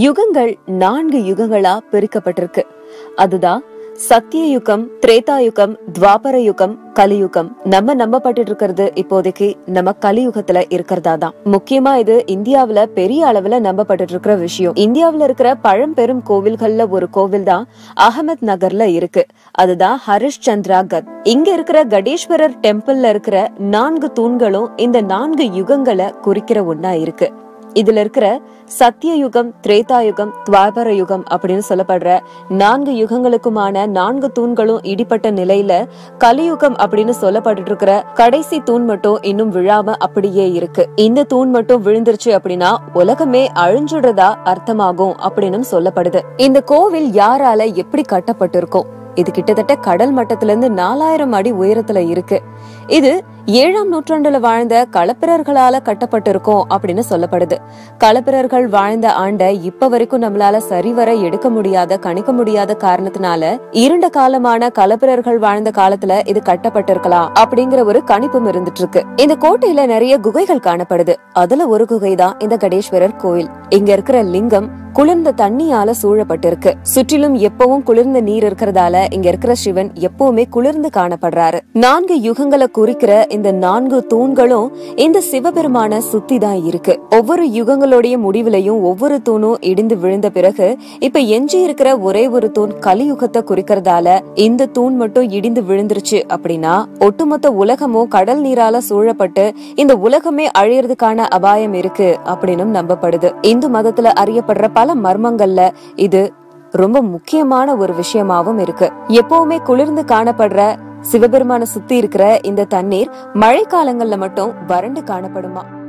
யுகங்கள் நான்கு யுகங்களா பிரிக்கப்பட்டிருக்கு அதுதான் சத்திய யுகம் திரேதா யுகம் துவாபர யுகம் கலியுகம் நம்ம நம்பப்பட்டு இருக்கிறது இப்போதைக்கு நம்ம கலியுகத்துல இருக்கிறதா தான் முக்கியமா இது இந்தியாவுல பெரிய அளவுல நம்பப்பட்டு இருக்கிற விஷயம் இந்தியாவுல இருக்கிற பழம்பெரும் கோவில்கள்ல ஒரு கோவில் தான் அகமத் நகர்ல இருக்கு அதுதான் ஹரிஷ் சந்திரா கத் இங்க இருக்கிற கடேஸ்வரர் டெம்பிள்ல இருக்கிற நான்கு தூண்களும் இந்த நான்கு யுகங்களை குறிக்கிற ஒன்னா இருக்கு இதுல இருக்கிற சத்திய யுகம் திரேதா யுகம் துவாபர யுகம் அப்படின்னு சொல்லப்படுற நான்கு யுகங்களுக்குமான நான்கு தூண்களும் இடிப்பட்ட நிலையில கலியுகம் அப்படின்னு சொல்லப்பட்டு இருக்கிற கடைசி தூண் மட்டும் இன்னும் விழாம அப்படியே இருக்கு இந்த தூண் மட்டும் விழுந்துருச்சு அப்படின்னா உலகமே அழிஞ்சுடுறதா அர்த்தமாகும் அப்படின்னு சொல்லப்படுது இந்த கோவில் யாரால எப்படி கட்டப்பட்டிருக்கும் இது கிட்டத்தட்ட கடல் மட்டத்துல இருந்து நாலாயிரம் அடி உயரத்துல இருக்கு இது ஏழாம் நூற்றாண்டுல வாழ்ந்த களப்பிரர்களால கட்டப்பட்டிருக்கும் அப்படின்னு சொல்லப்படுது களப்பிரர்கள் வாழ்ந்த ஆண்ட இப்ப வரைக்கும் நம்மளால சரிவர எடுக்க முடியாத கணிக்க முடியாத காரணத்தினால இருண்ட காலமான களப்பிரர்கள் வாழ்ந்த காலத்துல இது கட்டப்பட்டிருக்கலாம் அப்படிங்கிற ஒரு கணிப்பும் இருந்துட்டு இருக்கு இந்த கோட்டையில நிறைய குகைகள் காணப்படுது அதுல ஒரு குகை தான் இந்த கடேஸ்வரர் கோயில் இங்க இருக்கிற லிங்கம் குளிர்ந்த தண்ணியால சூழப்பட்டிருக்கு சுற்றிலும் எப்பவும் குளிர்ந்த நீர் இருக்கிறதால இங்க இருக்கிற சிவன் எப்பவுமே குளிர்ந்து காணப்படுறாரு நான்கு யுகங்களை குறிக்கிற இந்த நான்கு தூண்களும் இந்த சிவபெருமான சுத்தி தான் இருக்கு ஒவ்வொரு யுகங்களுடைய முடிவுலையும் ஒவ்வொரு தூணும் இடிந்து விழுந்த பிறகு இப்ப எஞ்சி இருக்கிற ஒரே ஒரு தூண் கலியுகத்தை குறிக்கிறதால இந்த தூண் மட்டும் இடிந்து விழுந்துருச்சு அப்படின்னா ஒட்டுமொத்த உலகமும் கடல் நீரால சூழப்பட்டு இந்த உலகமே அழியறதுக்கான அபாயம் இருக்கு அப்படின்னும் நம்பப்படுது இந்து மதத்துல அறியப்படுற பல மர்மங்கள்ல இது ரொம்ப முக்கியமான ஒரு விஷயமாவும் இருக்கு எப்பவுமே குளிர்ந்து காணப்படுற சிவபெருமான சுத்தி இருக்கிற இந்த தண்ணீர் மழை காலங்கள்ல மட்டும் வறண்டு காணப்படுமா